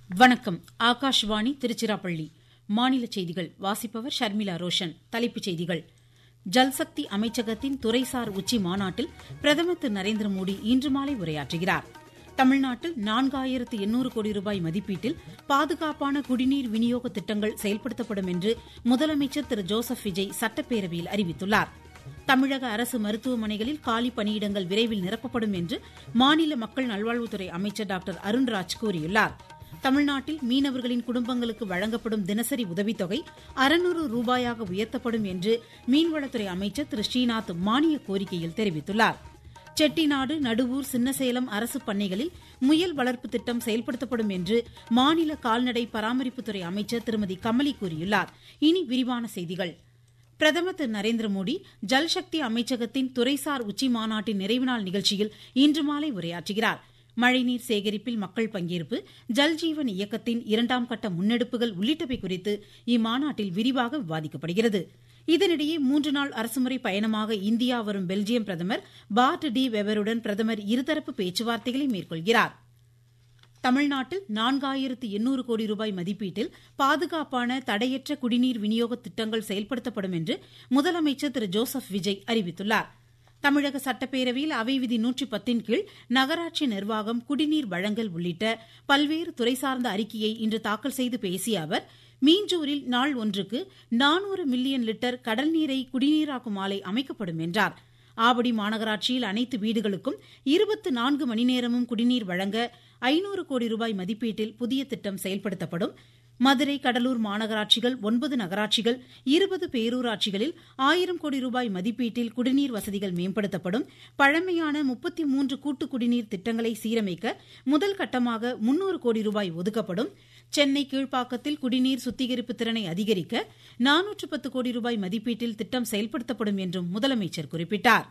வணக்கம் ஆகாஷ்வாணி திருச்சிராப்பள்ளி மாநில செய்திகள் வாசிப்பவர் ஷர்மிளா ரோஷன் தலைப்புச் செய்திகள் ஜல்சக்தி அமைச்சகத்தின் துறைசார் உச்சி மாநாட்டில் பிரதமர் திரு நரேந்திர மோடி இன்று மாலை உரையாற்றுகிறார் தமிழ்நாட்டில் நான்காயிரத்து எண்ணூறு கோடி ரூபாய் மதிப்பீட்டில் பாதுகாப்பான குடிநீர் விநியோக திட்டங்கள் செயல்படுத்தப்படும் என்று முதலமைச்சர் திரு ஜோசப் விஜய் சட்டப்பேரவையில் அறிவித்துள்ளார் தமிழக அரசு மருத்துவமனைகளில் காலி பணியிடங்கள் விரைவில் நிரப்பப்படும் என்று மாநில மக்கள் நல்வாழ்வுத்துறை அமைச்சர் டாக்டர் அருண்ராஜ் கூறியுள்ளார் தமிழ்நாட்டில் மீனவர்களின் குடும்பங்களுக்கு வழங்கப்படும் தினசரி உதவித்தொகை அறுநூறு ரூபாயாக உயர்த்தப்படும் என்று மீன்வளத்துறை அமைச்சர் திரு ஸ்ரீநாத் மானிய கோரிக்கையில் தெரிவித்துள்ளார் செட்டிநாடு நடுவூர் சின்னசேலம் அரசு பண்ணைகளில் முயல் வளர்ப்பு திட்டம் செயல்படுத்தப்படும் என்று மாநில கால்நடை பராமரிப்புத்துறை அமைச்சர் திருமதி கமலி கூறியுள்ளார் இனி விரிவான செய்திகள் பிரதமர் திரு நரேந்திர மோடி ஜல்சக்தி அமைச்சகத்தின் துறைசார் உச்சி மாநாட்டின் நிறைவு நாள் நிகழ்ச்சியில் இன்று மாலை உரையாற்றுகிறார் மழைநீர் சேகரிப்பில் மக்கள் பங்கேற்பு ஜல்ஜீவன் இயக்கத்தின் இரண்டாம் கட்ட முன்னெடுப்புகள் உள்ளிட்டவை குறித்து இம்மாநாட்டில் விரிவாக விவாதிக்கப்படுகிறது இதனிடையே மூன்று நாள் அரசுமுறை பயணமாக இந்தியா வரும் பெல்ஜியம் பிரதமர் பார்ட் டி வெவருடன் பிரதமர் இருதரப்பு பேச்சுவார்த்தைகளை மேற்கொள்கிறார் தமிழ்நாட்டில் நான்காயிரத்து எண்ணூறு கோடி ரூபாய் மதிப்பீட்டில் பாதுகாப்பான தடையற்ற குடிநீர் விநியோக திட்டங்கள் செயல்படுத்தப்படும் என்று முதலமைச்சர் திரு ஜோசப் விஜய் அறிவித்துள்ளார் தமிழக சட்டப்பேரவையில் அவை விதி நூற்றி பத்தின் கீழ் நகராட்சி நிர்வாகம் குடிநீர் வழங்கல் உள்ளிட்ட பல்வேறு துறை சார்ந்த அறிக்கையை இன்று தாக்கல் செய்து பேசிய அவர் மீஞ்சூரில் நாள் ஒன்றுக்கு நானூறு மில்லியன் லிட்டர் கடல் நீரை குடிநீராக்கும் ஆலை அமைக்கப்படும் என்றார் ஆவடி மாநகராட்சியில் அனைத்து வீடுகளுக்கும் இருபத்து நான்கு மணி நேரமும் குடிநீர் வழங்க ஐநூறு கோடி ரூபாய் மதிப்பீட்டில் புதிய திட்டம் செயல்படுத்தப்படும் மதுரை கடலூர் மாநகராட்சிகள் ஒன்பது நகராட்சிகள் இருபது பேரூராட்சிகளில் ஆயிரம் கோடி ரூபாய் மதிப்பீட்டில் குடிநீர் வசதிகள் மேம்படுத்தப்படும் பழமையான முப்பத்தி மூன்று கூட்டு குடிநீர் திட்டங்களை சீரமைக்க முதல் கட்டமாக முன்னூறு கோடி ரூபாய் ஒதுக்கப்படும் சென்னை கீழ்ப்பாக்கத்தில் குடிநீர் சுத்திகரிப்பு திறனை அதிகரிக்க நானூற்று பத்து கோடி ரூபாய் மதிப்பீட்டில் திட்டம் செயல்படுத்தப்படும் என்றும் முதலமைச்சர் குறிப்பிட்டார்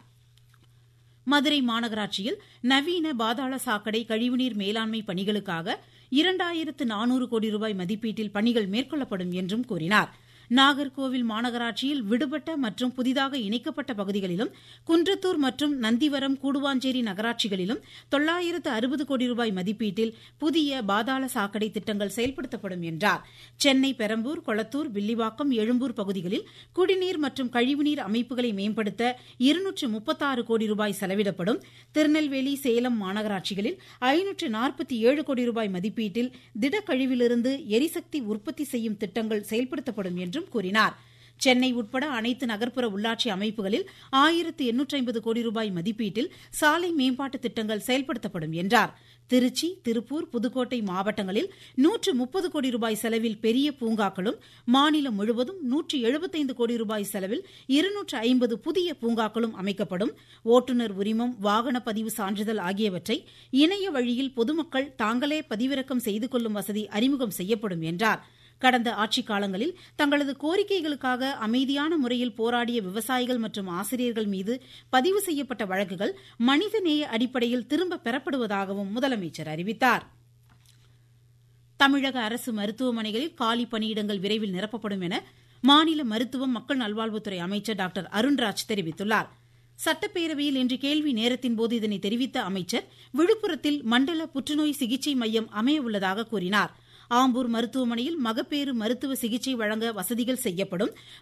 மதுரை மாநகராட்சியில் நவீன பாதாள சாக்கடை கழிவுநீர் மேலாண்மை பணிகளுக்காக இரண்டாயிரத்து நானூறு கோடி ரூபாய் மதிப்பீட்டில் பணிகள் மேற்கொள்ளப்படும் என்றும் கூறினார் நாகர்கோவில் மாநகராட்சியில் விடுபட்ட மற்றும் புதிதாக இணைக்கப்பட்ட பகுதிகளிலும் குன்றத்தூர் மற்றும் நந்திவரம் கூடுவாஞ்சேரி நகராட்சிகளிலும் தொள்ளாயிரத்து அறுபது கோடி ரூபாய் மதிப்பீட்டில் புதிய பாதாள சாக்கடை திட்டங்கள் செயல்படுத்தப்படும் என்றார் சென்னை பெரம்பூர் கொளத்தூர் வில்லிவாக்கம் எழும்பூர் பகுதிகளில் குடிநீர் மற்றும் கழிவுநீர் அமைப்புகளை மேம்படுத்த இருநூற்று முப்பத்தாறு கோடி ரூபாய் செலவிடப்படும் திருநெல்வேலி சேலம் மாநகராட்சிகளில் ஐநூற்று நாற்பத்தி ஏழு கோடி ரூபாய் மதிப்பீட்டில் திடக்கழிவிலிருந்து எரிசக்தி உற்பத்தி செய்யும் திட்டங்கள் செயல்படுத்தப்படும் என்று என்றும் கூறினார் சென்னை உட்பட அனைத்து நகர்ப்புற உள்ளாட்சி அமைப்புகளில் ஆயிரத்து எண்ணூற்று ஐம்பது கோடி ரூபாய் மதிப்பீட்டில் சாலை மேம்பாட்டு திட்டங்கள் செயல்படுத்தப்படும் என்றார் திருச்சி திருப்பூர் புதுக்கோட்டை மாவட்டங்களில் நூற்று முப்பது கோடி ரூபாய் செலவில் பெரிய பூங்காக்களும் மாநிலம் முழுவதும் நூற்று எழுபத்தைந்து கோடி ரூபாய் செலவில் இருநூற்று ஐம்பது புதிய பூங்காக்களும் அமைக்கப்படும் ஓட்டுநர் உரிமம் வாகன பதிவு சான்றிதழ் ஆகியவற்றை இணைய வழியில் பொதுமக்கள் தாங்களே பதிவிறக்கம் செய்து கொள்ளும் வசதி அறிமுகம் செய்யப்படும் என்றார் கடந்த ஆட்சிக் காலங்களில் தங்களது கோரிக்கைகளுக்காக அமைதியான முறையில் போராடிய விவசாயிகள் மற்றும் ஆசிரியர்கள் மீது பதிவு செய்யப்பட்ட வழக்குகள் மனிதநேய அடிப்படையில் திரும்ப பெறப்படுவதாகவும் முதலமைச்சர் அறிவித்தார் தமிழக அரசு மருத்துவமனைகளில் காலி பணியிடங்கள் விரைவில் நிரப்பப்படும் என மாநில மருத்துவம் மக்கள் நல்வாழ்வுத்துறை அமைச்சர் டாக்டர் அருண்ராஜ் தெரிவித்துள்ளார் சட்டப்பேரவையில் இன்று கேள்வி நேரத்தின்போது இதனை தெரிவித்த அமைச்சர் விழுப்புரத்தில் மண்டல புற்றுநோய் சிகிச்சை மையம் அமையவுள்ளதாக கூறினார் ஆம்பூர் மருத்துவமனையில் மகப்பேறு மருத்துவ சிகிச்சை வழங்க வசதிகள் செய்யப்படும்